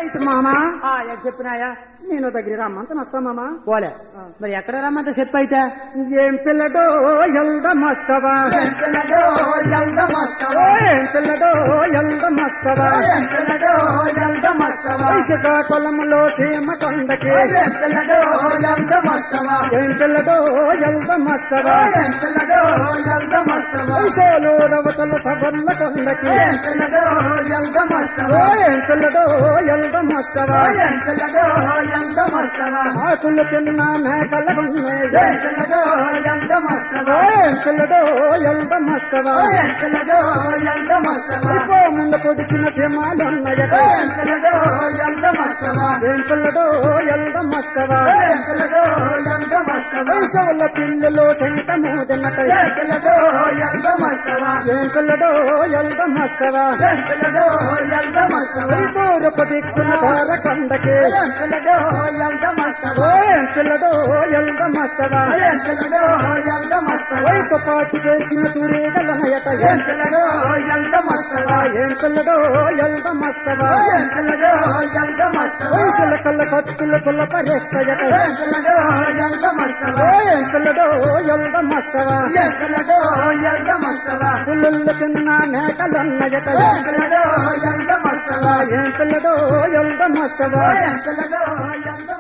అయితే మామా ఆ, ఎటు చెప్పినాయా నేను దగ్గర రమ్మంత వస్తా మామా పోలే మరి ఎక్కడ రమ్మంత చెప్పు అయితే ఏం పిల్లడో ఎల్ద మస్తవా పిల్లడో ఎల్ద మస్తవా ఏం పిల్లడో ఎల్ద మస్తవా పిల్లడో ఎల్ద మస్తవా ఇసుక కొలములో సీమ కొండకి పిల్లడో ఎల్ద మస్తవా ఏం పిల్లడో ఎల్ద మస్తవా పిల్లడో ఎల్ద మస్తవా సోలు రవతల సబర్ల కొండకి పిల్లడో ఎల్ద మస్తవా ఏం పిల్లడో ఎల్ద మస్తవా పిల్లడో ఎల్ద మస్తవా ఆకులు తిన్న మేకల ఉన్నాయి పిల్లడో ఎల్ద మస్తవా ఏం పిల్లడో ఎల్ద మస్తవా పిల్లడో ఎల్ద మస్తవా ఇపో ముందు పొడిసిన సింహాలున్నాయట పిల్లడో ఎల్ద మస్తవా ఏం పిల్లడో ఎల్ద మస్తవా పిల్లడో ఎల్ద మస్తవా వయసుల పిల్లలు శంక మూదినట పిల్లడో ఎల్ద మస్తవా ఏం పిల్లడో ఎల్ద మస్తవా పిల్లడో ఎల్ద మస్తవా తూర్పు దిక్కున తార కొండకి పిల్లడో ఎల్ద మస్తవా ఏం పిల్లడో ఎల్ద మస్తవా పిల్లడో ఎల్ద మస్తవా వయసు పాటు వేసిన తురేగలనయట ఏం పిల్లడో ఎల్ద మస్తవా ఏం పిల్లడో ఎల్ద మస్తవా పిల్లడో ఎల్ద మస్తవా వయసుల కళ్ళ కత్తుల కుల్ల పరిస్తయట పిల్లడో ఎల్ద మస్తవా ఏం పిల్లడో ఎల్ద మస్తవా పిల్లడో ఎల్ద మస్తవా పుల్లు తిన్న మేకలున్నయట పిల్లడో ఎల్ద మస్తవా ఏం పిల్లడో ఎల్ద మస్తవా పిల్లడో ఎల్ద